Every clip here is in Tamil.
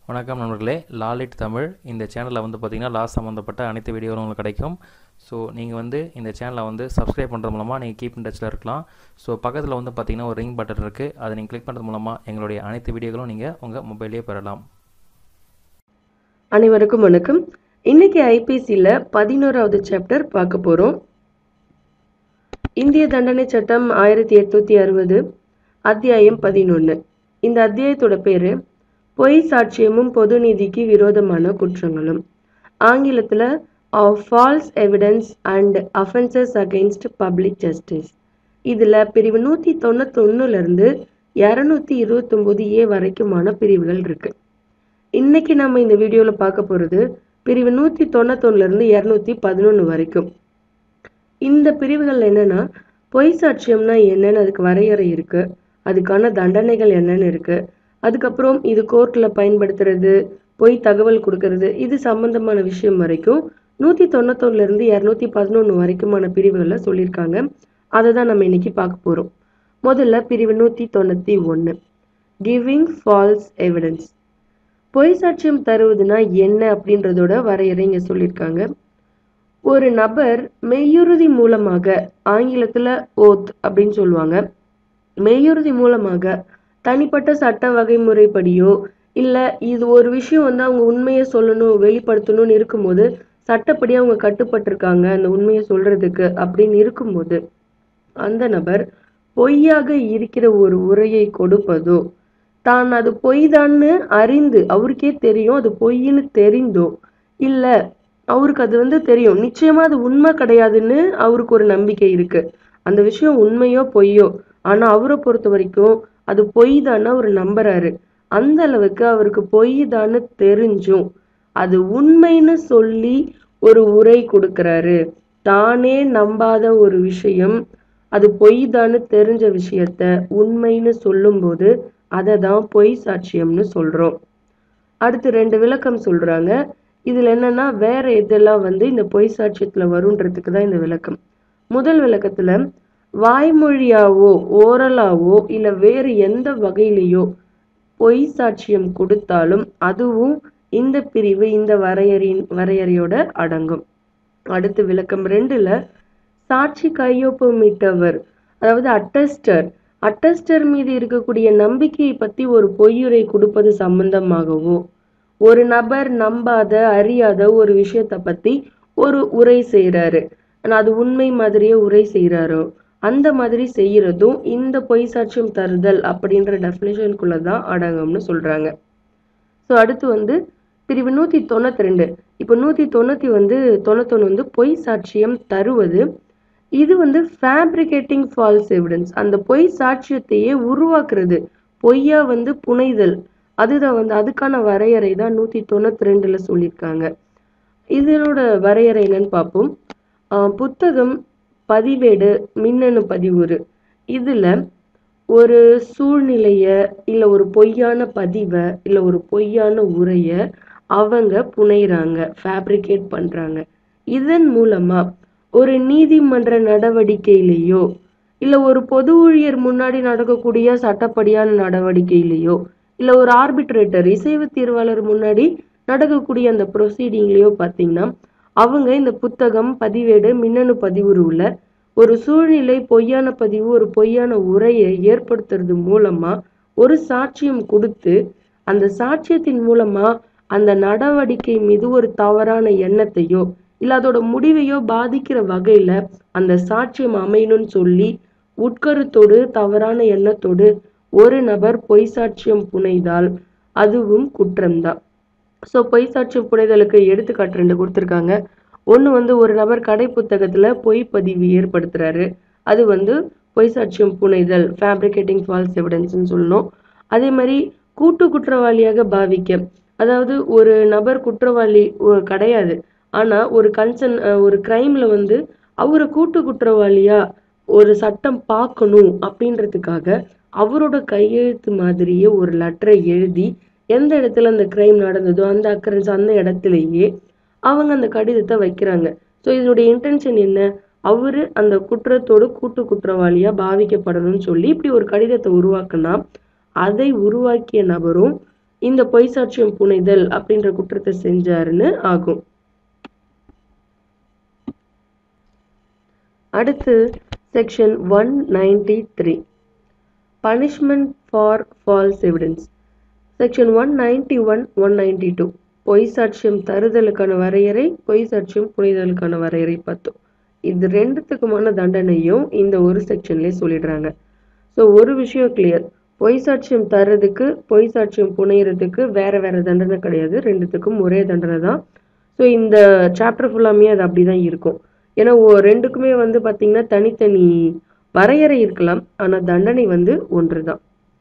வணக்கம் நண்பர்களே லாலிட் தமிழ் இந்த சேனலில் வந்து பார்த்திங்கன்னா லா சம்மந்தப்பட்ட அனைத்து வீடியோவும் உங்களுக்கு கிடைக்கும் ஸோ நீங்கள் வந்து இந்த சேனலை வந்து சப்ஸ்கிரைப் பண்ணுறது மூலமாக நீங்கள் கீப் இன் டச்சில் இருக்கலாம் ஸோ பக்கத்தில் வந்து பார்த்திங்கன்னா ஒரு ரிங் பட்டன் இருக்குது அதை நீங்கள் கிளிக் பண்ணுறது மூலமாக எங்களுடைய அனைத்து வீடியோகளும் நீங்கள் உங்கள் மொபைல்லேயே பெறலாம் அனைவருக்கும் வணக்கம் இன்னைக்கு ஐபிசியில் பதினோராவது சாப்டர் பார்க்க போகிறோம் இந்திய தண்டனை சட்டம் ஆயிரத்தி எட்நூத்தி அறுபது அத்தியாயம் பதினொன்று இந்த அத்தியாயத்தோட பேரு பொய் சாட்சியமும் பொது நீதிக்கு விரோதமான குற்றங்களும் ஆங்கிலத்தில் false evidence and offences against public justice இதில் பிரிவு நூற்றி தொண்ணூத்தொன்னுலேருந்து இரநூத்தி இருபத்தொம்போது ஏ வரைக்குமான பிரிவுகள் இருக்கு இன்னைக்கு நம்ம இந்த வீடியோவில் பார்க்க போகிறது பிரிவு நூற்றி தொண்ணூத்தொன்னுலேருந்து இரநூத்தி பதினொன்று வரைக்கும் இந்த பிரிவுகள் என்னன்னா பொய் சாட்சியம்னா என்னன்னு அதுக்கு வரையறை இருக்கு அதுக்கான தண்டனைகள் என்னன்னு இருக்கு அதுக்கப்புறம் இது கோர்ட்ல பயன்படுத்துறது பொய் தகவல் கொடுக்கறது இது சம்பந்தமான விஷயம் வரைக்கும் நூத்தி தொண்ணூத்தொன்னுல இருந்து இரநூத்தி பதினொன்று வரைக்குமான பிரிவுகளை சொல்லியிருக்காங்க அதை தான் நம்ம இன்னைக்கு பார்க்க போறோம் முதல்ல பிரிவு நூத்தி தொண்ணூத்தி ஒன்று கிவிங் ஃபால்ஸ் எவிடன்ஸ் பொய் சாட்சியம் தருவதுனா என்ன அப்படின்றதோட வரையறை இங்க சொல்லியிருக்காங்க ஒரு நபர் மெய்யுறுதி மூலமாக ஆங்கிலத்துல ஓத் அப்படின்னு சொல்லுவாங்க மெய்யுறுதி மூலமாக தனிப்பட்ட சட்ட வகைமுறைப்படியோ இல்ல இது ஒரு விஷயம் வந்து அவங்க உண்மையை சொல்லணும் வெளிப்படுத்தணும்னு இருக்கும்போது சட்டப்படி அவங்க கட்டுப்பட்டிருக்காங்க அந்த உண்மையை சொல்றதுக்கு அப்படின்னு இருக்கும்போது அந்த நபர் பொய்யாக இருக்கிற ஒரு உரையை கொடுப்பதோ தான் அது பொய்தான்னு அறிந்து அவருக்கே தெரியும் அது பொய்ன்னு தெரிந்தோ இல்ல அவருக்கு அது வந்து தெரியும் நிச்சயமா அது உண்மை கிடையாதுன்னு அவருக்கு ஒரு நம்பிக்கை இருக்கு அந்த விஷயம் உண்மையோ பொய்யோ ஆனா அவரை பொறுத்த வரைக்கும் அது பொய் தானே அவர் நம்புறாரு அந்த அளவுக்கு அவருக்கு பொய் தான்னு தெரிஞ்சும் அது உண்மைன்னு சொல்லி ஒரு உரை கொடுக்கறாரு தானே நம்பாத ஒரு விஷயம் அது பொய் தான்னு தெரிஞ்ச விஷயத்த உண்மைன்னு சொல்லும்போது அதை தான் பொய் சாட்சியம்னு சொல்றோம் அடுத்து ரெண்டு விளக்கம் சொல்றாங்க இதுல என்னன்னா வேற எதெல்லாம் வந்து இந்த பொய் சாட்சியத்துல வருன்றதுக்கு தான் இந்த விளக்கம் முதல் விளக்கத்துல வாய்மொழியாவோ ஓரலாவோ இல்ல வேறு எந்த வகையிலையோ பொய் சாட்சியம் கொடுத்தாலும் அதுவும் இந்த பிரிவு இந்த வரையறையின் வரையறையோட அடங்கும் அடுத்து விளக்கம் ரெண்டுல சாட்சி கையொப்பமிட்டவர் அதாவது அட்டஸ்டர் அட்டஸ்டர் மீது இருக்கக்கூடிய நம்பிக்கையை பத்தி ஒரு பொய்யுரை கொடுப்பது சம்பந்தமாகவோ ஒரு நபர் நம்பாத அறியாத ஒரு விஷயத்த பத்தி ஒரு உரை செய்யறாரு ஆனா அது உண்மை மாதிரியே உரை செய்யறாரோ அந்த மாதிரி செய்யறதும் இந்த பொய் சாட்சியம் தருதல் அப்படின்ற டெஃபினேஷனுக்குள்ள தான் அடங்கும்னு சொல்றாங்க ஸோ அடுத்து வந்து பிரிவு நூத்தி தொண்ணூத்தி ரெண்டு இப்போ நூத்தி தொண்ணூத்தி வந்து தொண்ணூத்தொன்னு வந்து பொய் சாட்சியம் தருவது இது வந்து ஃபேப்ரிகேட்டிங் ஃபால்ஸ் எவிடன்ஸ் அந்த பொய் சாட்சியத்தையே உருவாக்குறது பொய்யா வந்து புனைதல் அதுதான் வந்து அதுக்கான வரையறை தான் நூத்தி தொண்ணூத்தி ரெண்டுல சொல்லியிருக்காங்க இதனோட வரையறை என்னன்னு பார்ப்போம் ஆஹ் புத்தகம் பதிவேடு மின்னணு பதிவுறு இதுல ஒரு சூழ்நிலைய இல்ல ஒரு பொய்யான பதிவை இல்ல ஒரு பொய்யான உரைய அவங்க புனைறாங்க ஃபேப்ரிகேட் பண்றாங்க இதன் மூலமா ஒரு நீதிமன்ற நடவடிக்கையிலேயோ இல்ல ஒரு பொது ஊழியர் முன்னாடி நடக்கக்கூடிய சட்டப்படியான நடவடிக்கையிலேயோ இல்ல ஒரு ஆர்பிட்ரேட்டர் இசைவு தீர்வாளர் முன்னாடி நடக்கக்கூடிய அந்த ப்ரொசீடிங்லயோ பார்த்தீங்கன்னா அவங்க இந்த புத்தகம் பதிவேடு மின்னணு பதிவுருவுல ஒரு சூழ்நிலை பொய்யான பதிவு ஒரு பொய்யான உரையை ஏற்படுத்துறது மூலமா ஒரு சாட்சியம் கொடுத்து அந்த சாட்சியத்தின் மூலமா அந்த நடவடிக்கை மீது ஒரு தவறான எண்ணத்தையோ இல்ல அதோட முடிவையோ பாதிக்கிற வகையில அந்த சாட்சியம் அமையணும்னு சொல்லி உட்கருத்தோடு தவறான எண்ணத்தோடு ஒரு நபர் பொய் சாட்சியம் புனைதால் அதுவும் குற்றம்தான் ஸோ பொய் சாட்சியம் புனைதலுக்கு எடுத்துக்காட்டு ரெண்டு கொடுத்துருக்காங்க ஒன்று வந்து ஒரு நபர் கடை புத்தகத்துல பொய் பதிவு ஏற்படுத்துறாரு அது வந்து பொய் சாட்சியம் புனைதல் ஃபேப்ரிகேட்டிங் ஃபால்ஸ் எவிடன்ஸ்னு சொல்லணும் அதே மாதிரி கூட்டு குற்றவாளியாக பாவிக்க அதாவது ஒரு நபர் குற்றவாளி ஒ- கிடையாது ஆனா ஒரு கன்சர்ன் ஒரு கிரைம்ல வந்து அவரை கூட்டு குற்றவாளியா ஒரு சட்டம் பார்க்கணும் அப்படின்றதுக்காக அவரோட கையெழுத்து மாதிரியே ஒரு லெட்டரை எழுதி எந்த இடத்துல அந்த கிரைம் நடந்ததோ அந்த அக்கரன்ஸ் அந்த இடத்துலயே அவங்க அந்த கடிதத்தை வைக்கிறாங்க ஸோ இதனுடைய இன்டென்ஷன் என்ன அவரு அந்த குற்றத்தோடு கூட்டு குற்றவாளியா பாவிக்கப்படணும்னு சொல்லி இப்படி ஒரு கடிதத்தை உருவாக்குனா அதை உருவாக்கிய நபரும் இந்த பொய் சாட்சியம் புனைதல் அப்படின்ற குற்றத்தை செஞ்சாருன்னு ஆகும் அடுத்து section one ninety three punishment for false evidence section one ninety one one ninety two பொய் சாட்சியம் தருதலுக்கான வரையறை பொய் சாட்சியம் புனைதலுக்கான வரையறை பார்த்தோம் இது ரெண்டுத்துக்குமான தண்டனையும் இந்த ஒரு செக்ஷன்லேயே சொல்லிடுறாங்க ஸோ ஒரு விஷயம் கிளியர் பொய் சாட்சியம் தர்றதுக்கு பொய் சாட்சியம் புனையறதுக்கு வேற வேற தண்டனை கிடையாது ரெண்டுத்துக்கும் ஒரே தண்டனை தான் ஸோ இந்த சாப்டர் ஃபுல்லாமே அது அப்படி தான் இருக்கும் ஏன்னா ஒ- ரெண்டுக்குமே வந்து பார்த்தீங்கன்னா தனித்தனி வரையறை இருக்கலாம் ஆனால் தண்டனை வந்து ஒன்று தான்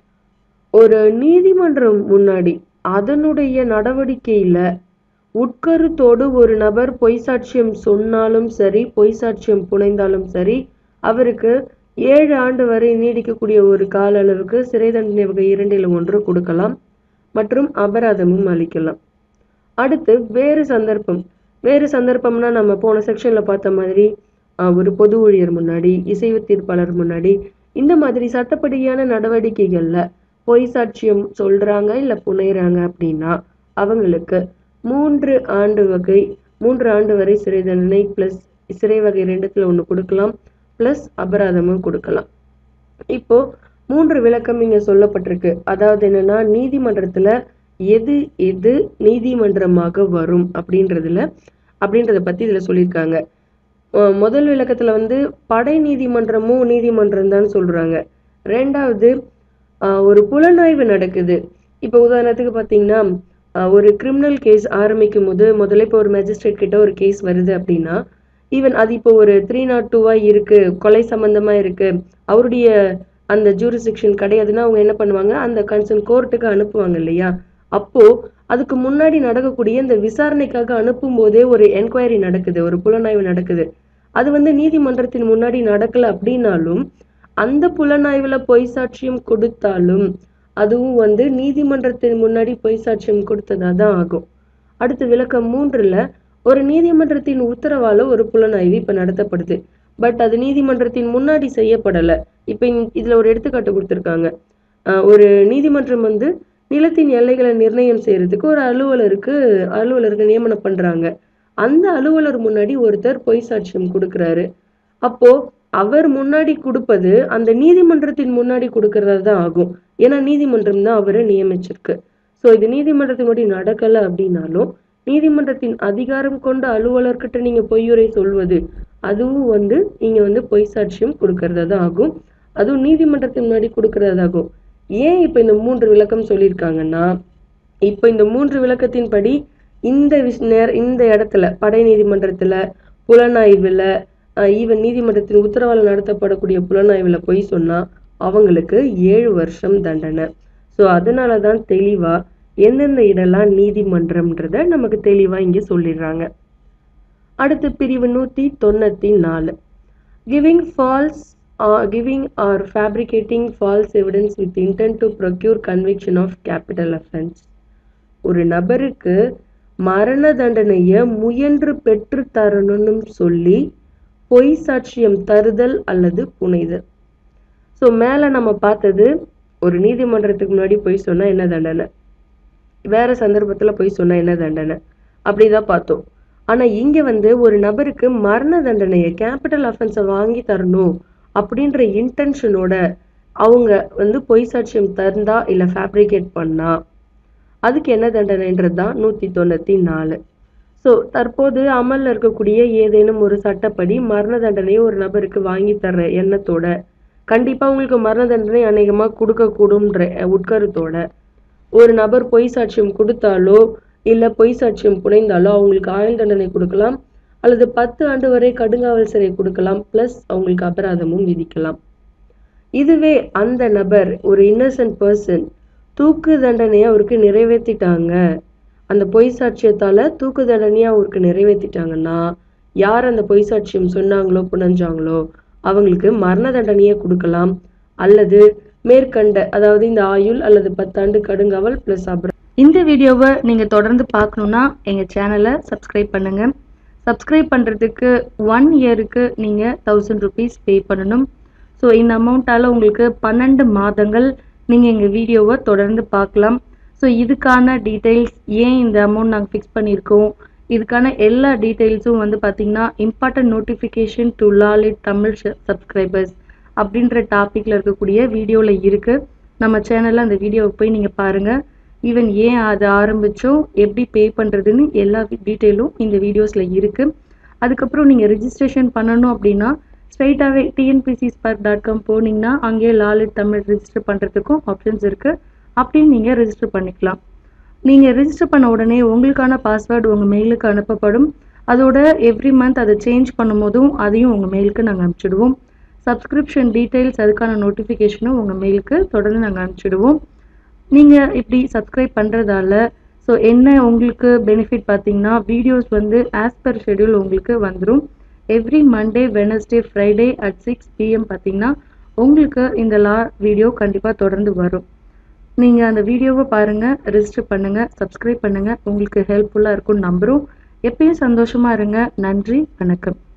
ஒரு நீதிமன்றம் முன்னாடி அதனுடைய நடவடிக்கையில உட்கருத்தோடு ஒரு நபர் பொய் சாட்சியம் சொன்னாலும் சரி பொய் சாட்சியம் புனைந்தாலும் சரி அவருக்கு ஏழு ஆண்டு வரை நீடிக்கக்கூடிய ஒரு கால அளவுக்கு சிறை தண்டனை வகை இரண்டில் ஒன்று கொடுக்கலாம் மற்றும் அபராதமும் அளிக்கலாம் அடுத்து வேறு சந்தர்ப்பம் வேறு சந்தர்ப்பம்னா நம்ம போன செக்ஷன்ல பார்த்த மாதிரி ஆஹ், ஒரு பொது ஊழியர் முன்னாடி இசைவு தீர்ப்பாளர் முன்னாடி இந்த மாதிரி சட்டப்படியான நடவடிக்கைகள்ல பொய் சாட்சியம் சொல்றாங்க இல்ல புனையறாங்க அப்படின்னா அவங்களுக்கு மூன்று ஆண்டு வகை மூன்று ஆண்டு வரை சிறை தண்டனை பிளஸ் சிறை வகை ரெண்டுத்துல ஒண்ணு கொடுக்கலாம் பிளஸ் அபராதமும் கொடுக்கலாம் இப்போ மூன்று விளக்கம் இங்க சொல்லப்பட்டிருக்கு அதாவது என்னன்னா நீதிமன்றத்துல எது எது நீதிமன்றமாக வரும் அப்படின்றதுல அப்படின்றத பத்தி இதுல சொல்லியிருக்காங்க அஹ் முதல் விளக்கத்துல வந்து படை நீதிமன்றமும் நீதிமன்றம் தான் சொல்றாங்க ரெண்டாவது ஆஹ் ஒரு புலனாய்வு நடக்குது இப்போ உதாரணத்துக்கு பார்த்தீங்கன்னா ஆஹ் ஒரு கிரிமினல் கேஸ் ஆரம்பிக்கும் போது முதல்ல இப்போ ஒரு மேஜிஸ்ட்ரேட் கிட்ட ஒரு கேஸ் வருது அப்படின்னா ஈவன் அது இப்போ ஒரு த்ரீ நாட் டூவா இருக்கு கொலை சம்பந்தமா இருக்கு அவருடைய அந்த ஜூரிசிக்ஷன் கிடையாதுன்னா அவங்க என்ன பண்ணுவாங்க அந்த கன்சர்ன் கோர்ட்டுக்கு அனுப்புவாங்க இல்லையா அப்போ அதுக்கு முன்னாடி நடக்கக்கூடிய இந்த விசாரணைக்காக அனுப்பும் போதே ஒரு என்கொயரி நடக்குது ஒரு புலனாய்வு நடக்குது அது வந்து நீதிமன்றத்தின் முன்னாடி நடக்கல அப்படின்னாலும் அந்த புலனாய்வுல பொய் சாட்சியம் கொடுத்தாலும் அதுவும் வந்து நீதிமன்றத்தின் முன்னாடி பொய் சாட்சியம் கொடுத்ததா தான் ஆகும் அடுத்து விளக்கம் மூன்றுல ஒரு நீதிமன்றத்தின் உத்தரவால ஒரு புலனாய்வு இப்ப நடத்தப்படுது பட் அது நீதிமன்றத்தின் முன்னாடி செய்யப்படல இப்ப இங்க- இதுல ஒரு எடுத்துக்காட்டு கொடுத்திருக்காங்க ஆஹ் ஒரு நீதிமன்றம் வந்து நிலத்தின் எல்லைகளை நிர்ணயம் செய்யறதுக்கு ஒரு அலுவலருக்கு அலுவலருக்கு நியமனம் பண்றாங்க அந்த அலுவலர் முன்னாடி ஒருத்தர் பொய் சாட்சியம் கொடுக்கறாரு அப்போ அவர் முன்னாடி கொடுப்பது அந்த நீதிமன்றத்தின் முன்னாடி கொடுக்கறதா தான் ஆகும் ஏன்னா நீதிமன்றம் தான் அவரை நியமிச்சிருக்கு ஸோ இது நீதிமன்றத்தின் முன்னாடி நடக்கல அப்படின்னாலும் நீதிமன்றத்தின் அதிகாரம் கொண்ட அலுவலர்கிட்ட நீங்க பொய்யுரை சொல்வது அதுவும் வந்து நீங்க வந்து பொய் சாட்சியம் கொடுக்கறதா தான் ஆகும் அதுவும் நீதிமன்றத்தின் முன்னாடி கொடுக்கறதா ஆகும் ஏன் இப்ப இந்த மூன்று விளக்கம் சொல்லியிருக்காங்கன்னா இப்ப இந்த மூன்று விளக்கத்தின்படி இந்த விஷ் நேர இந்த இடத்துல படை நீதிமன்றத்துல புலனாய்வுல ஈவன் நீதிமன்றத்தின் உத்தரவால் நடத்தப்படக்கூடிய புலனாய்வுல பொய் சொன்னா அவங்களுக்கு ஏழு வருஷம் தண்டனை ஸோ அதனால தான் தெளிவா எந்தெந்த இடம்லாம் நீதிமன்றம்ன்றத நமக்கு தெளிவா இங்க சொல்லிடுறாங்க அடுத்து பிரிவு நூத்தி தொண்ணூத்தி நாலு giving false giving or fabricating false evidence with intent to procure conviction of capital offense ஒரு நபருக்கு மரண தண்டனைய முயன்று பெற்று தரணும்னு சொல்லி பொய் சாட்சியம் தருதல் அல்லது புனைதல் ஸோ மேல நம்ம பார்த்தது ஒரு நீதிமன்றத்துக்கு முன்னாடி பொய் சொன்னா என்ன தண்டனை வேற சந்தர்ப்பத்துல பொய் சொன்னா என்ன தண்டனை அப்படிதான் பார்த்தோம் ஆனா இங்க வந்து ஒரு நபருக்கு மரண தண்டனையை கேபிட்டல் அஃபென்ஸை வாங்கி தரணும் அப்படின்ற இன்டென்ஷனோட அவங்க வந்து பொய் சாட்சியம் தந்தா இல்ல ஃபேப்ரிகேட் பண்ணா அதுக்கு என்ன தண்டனைன்றது தான் நூத்தி தொண்ணூத்தி நாலு ஸோ தற்போது அமல்ல இருக்கக்கூடிய ஏதேனும் ஒரு சட்டப்படி மரண தண்டனையை ஒரு நபருக்கு வாங்கி தர்ற எண்ணத்தோட கண்டிப்பா உங்களுக்கு மரண தண்டனை அநேகமா கொடுக்க கூடும்ன்ற உட்கருத்தோட ஒரு நபர் பொய் சாட்சியம் கொடுத்தாலோ இல்ல பொய் சாட்சியம் புனைந்தாலோ அவங்களுக்கு ஆயுள் தண்டனை கொடுக்கலாம் அல்லது பத்து ஆண்டு வரை கடுங்காவல் சிறை கொடுக்கலாம் பிளஸ் அவங்களுக்கு அபராதமும் விதிக்கலாம் இதுவே அந்த நபர் ஒரு இன்னசென்ட் பர்சன் தூக்கு தண்டனையை அவருக்கு நிறைவேற்றிட்டாங்க அந்த பொய் சாட்சியத்தால தூக்கு தண்டனையை அவருக்கு நிறைவேற்றிட்டாங்கன்னா யார் அந்த பொய் சாட்சியம் சொன்னாங்களோ புனஞ்சாங்களோ அவங்களுக்கு மரண தண்டனையை கொடுக்கலாம் அல்லது மேற்கண்ட அதாவது இந்த ஆயுள் அல்லது பத்தாண்டு கடுங்காவல் பிளஸ் அபராதம் இந்த வீடியோவை நீங்கள் தொடர்ந்து பார்க்கணுன்னா எங்கள் சேனலை சப்ஸ்கிரைப் பண்ணுங்கள் சப்ஸ்கிரைப் பண்ணுறதுக்கு ஒன் இயருக்கு நீங்கள் தௌசண்ட் ருபீஸ் பே பண்ணணும் ஸோ இந்த அமௌண்ட்டால் உங்களுக்கு பன்னெண்டு மாதங்கள் நீங்கள் எங்கள் வீடியோவை தொடர்ந்து பார்க்கலாம் ஸோ இதுக்கான டீட்டெயில்ஸ் ஏன் இந்த அமௌண்ட் நாங்கள் ஃபிக்ஸ் பண்ணியிருக்கோம் இதுக்கான எல்லா டீட்டெயில்ஸும் வந்து பார்த்தீங்கன்னா important notification to Lalit Tamil subscribers அப்படின்ற டாப்பிக்கில் இருக்கக்கூடிய வீடியோவில் இருக்குது நம்ம சேனலில் அந்த வீடியோவை போய் நீங்கள் பாருங்கள் ஈவன் ஏன் அதை ஆரம்பித்தோம் எப்படி பே பண்ணுறதுன்னு எல்லா டீட்டெயிலும் இந்த வீடியோஸில் இருக்குது அதுக்கப்புறம் நீங்கள் ரிஜிஸ்ட்ரேஷன் பண்ணணும் அப்படின்னா ஸ்ட்ரைட்டாகவே டிஎன்பிசி ஸ்பார்க் டாட் காம் போனீங்கன்னா அங்கேயே லாலிட் தமிழ் ரிஜிஸ்டர் பண்ணுறதுக்கும் ஆப்ஷன்ஸ் இருக்குது அப்படின்னு நீங்கள் ரிஜிஸ்டர் பண்ணிக்கலாம் நீங்கள் ரிஜிஸ்டர் பண்ண உடனே உங்களுக்கான பாஸ்வேர்டு உங்கள் மெயிலுக்கு அனுப்பப்படும் அதோட எவ்ரி மந்த் அதை சேஞ்ச் பண்ணும்போதும் அதையும் உங்கள் மெயிலுக்கு நாங்கள் அனுப்பிச்சிடுவோம் சப்ஸ்கிரிப்ஷன் டீட்டெயில்ஸ் அதுக்கான நோட்டிஃபிகேஷனும் உங்கள் மெயிலுக்கு தொடர்ந்து நாங்கள் அனுப்பிச்சிடுவோம் நீங்கள் இப்படி சப்ஸ்கிரைப் பண்ணுறதால ஸோ என்ன உங்களுக்கு பெனிஃபிட் பார்த்தீங்கன்னா வீடியோஸ் வந்து ஆஸ் பர் ஷெடியூல் உங்களுக்கு வந்துடும் every Monday Wednesday Friday at six PM பார்த்தீங்கன்னா உங்களுக்கு இந்த லா வீடியோ கண்டிப்பாக தொடர்ந்து வரும் நீங்கள் அந்த வீடியோவை பாருங்கள் ரெஜிஸ்டர் பண்ணுங்கள் சப்ஸ்கிரைப் பண்ணுங்கள் உங்களுக்கு ஹெல்ப்ஃபுல்லாக இருக்கும்னு நம்புகிறோம் எப்பயும் சந்தோஷமாக இருங்க நன்றி வணக்கம்